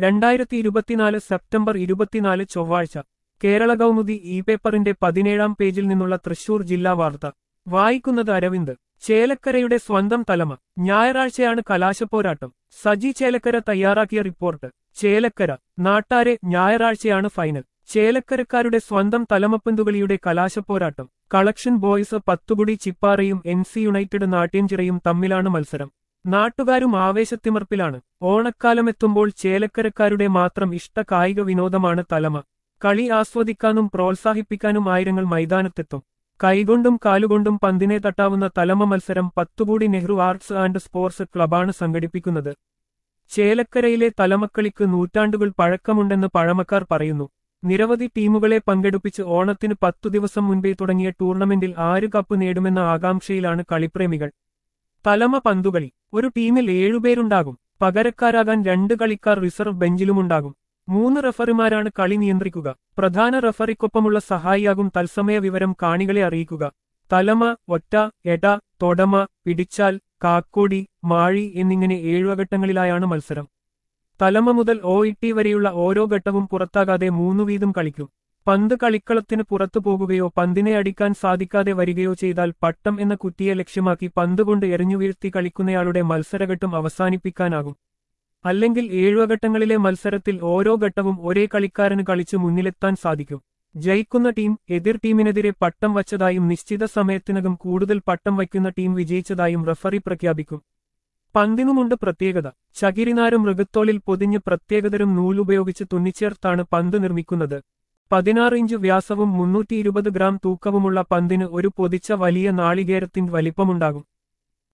രണ്ടായിരത്തി ഇരുപത്തിനാല് സെപ്റ്റംബർ ഇരുപത്തിനാല് ചൊവ്വാഴ്ച കേരള കൗമുദി ഇ പേപ്പറിന്റെ പതിനേഴാം പേജിൽ നിന്നുള്ള തൃശൂർ ജില്ലാ വാർത്ത വായിക്കുന്നത് അരവിന്ദ് ചേലക്കരയുടെ സ്വന്തം തലമ ഞായറാഴ്ചയാണ് കലാശപ്പോരാട്ടം സജി ചേലക്കര തയ്യാറാക്കിയ റിപ്പോർട്ട് ചേലക്കര നാട്ടാരെ ഞായറാഴ്ചയാണ് ഫൈനൽ ചേലക്കരക്കാരുടെ സ്വന്തം തലമപ്പന്തുകളിയുടെ കലാശപ്പോരാട്ടം കളക്ഷൻ ബോയ്സ് പത്തുകുടി ചിപ്പാറയും എൻ സി യുണൈറ്റഡ് നാട്യഞ്ചിറയും തമ്മിലാണ് മത്സരം നാട്ടുകാരും ആവേശത്തിമർപ്പിലാണ് ഓണക്കാലമെത്തുമ്പോൾ ചേലക്കരക്കാരുടെ മാത്രം ഇഷ്ട കായിക വിനോദമാണ് തലമ കളി ആസ്വദിക്കാനും പ്രോത്സാഹിപ്പിക്കാനും ആയിരങ്ങൾ മൈതാനത്തെത്തും കൈകൊണ്ടും കാലുകൊണ്ടും പന്തിനെ തട്ടാവുന്ന തലമ മത്സരം Pathukudi Nehru arts and sports ക്ലബാണ് സംഘടിപ്പിക്കുന്നത് ചേലക്കരയിലെ തലമക്കളിക്ക് നൂറ്റാണ്ടുകൾ പഴക്കമുണ്ടെന്ന് പഴമക്കാർ പറയുന്നു നിരവധി ടീമുകളെ പങ്കെടുപ്പിച്ച് ഓണത്തിന് പത്തു ദിവസം മുൻപേ തുടങ്ങിയ ടൂർണമെന്റിൽ ആര് കപ്പ് നേടുമെന്ന ആകാംക്ഷയിലാണ് കളിപ്രേമികൾ തലമ പന്തുകളി ഒരു ടീമിൽ ഏഴുപേരുണ്ടാകും പകരക്കാരാകാൻ രണ്ട് കളിക്കാർ റിസർവ് ബെഞ്ചിലുമുണ്ടാകും മൂന്ന് റഫറിമാരാണ് കളി നിയന്ത്രിക്കുക പ്രധാന റഫറിക്കൊപ്പമുള്ള സഹായിയാകും തത്സമയ വിവരം കാണികളെ അറിയിക്കുക തലമ ഒറ്റ എട തൊടമ പിടിച്ചാൽ കാക്കോടി മാഴി എന്നിങ്ങനെ ഏഴുഘട്ടങ്ങളിലായാണ് മത്സരം തലമ മുതൽ ഒ ഇട്ടി വരെയുള്ള ഓരോ ഘട്ടവും പുറത്താകാതെ മൂന്നു വീതം കളിക്കും പന്ത് കളിക്കളത്തിന് പുറത്തു പോകുകയോ പന്തിനെ അടിക്കാൻ സാധിക്കാതെ വരികയോ ചെയ്താൽ പട്ടം എന്ന കുറ്റിയെ ലക്ഷ്യമാക്കി പന്തുകൊണ്ട് എറിഞ്ഞു വീഴ്ത്തി കളിക്കുന്നയാളുടെ മത്സരഘട്ടം അവസാനിപ്പിക്കാനാകും അല്ലെങ്കിൽ ഏഴുഘട്ടങ്ങളിലെ മത്സരത്തിൽ ഓരോ ഘട്ടവും ഒരേ കളിക്കാരന് കളിച്ച് മുന്നിലെത്താൻ സാധിക്കും ജയിക്കുന്ന ടീം എതിർ ടീമിനെതിരെ പട്ടം വച്ചതായും നിശ്ചിത സമയത്തിനകം കൂടുതൽ പട്ടം വയ്ക്കുന്ന ടീം വിജയിച്ചതായും റഫറി പ്രഖ്യാപിക്കും പന്തിനുമുണ്ട് പ്രത്യേകത ചകിരിനാര് മൃഗത്തോലിൽ പൊതിഞ്ഞ് പ്രത്യേകതരം നൂലുപയോഗിച്ച് തുന്നിച്ചേർത്താണ് പന്ത് നിർമ്മിക്കുന്നത് പതിനാറ് ഇഞ്ച് വ്യാസവും മുന്നൂറ്റി ഇരുപത് ഗ്രാം തൂക്കവുമുള്ള പന്തിന് ഒരു പൊതിച്ച വലിയ നാളികേരത്തിൻ വലിപ്പമുണ്ടാകും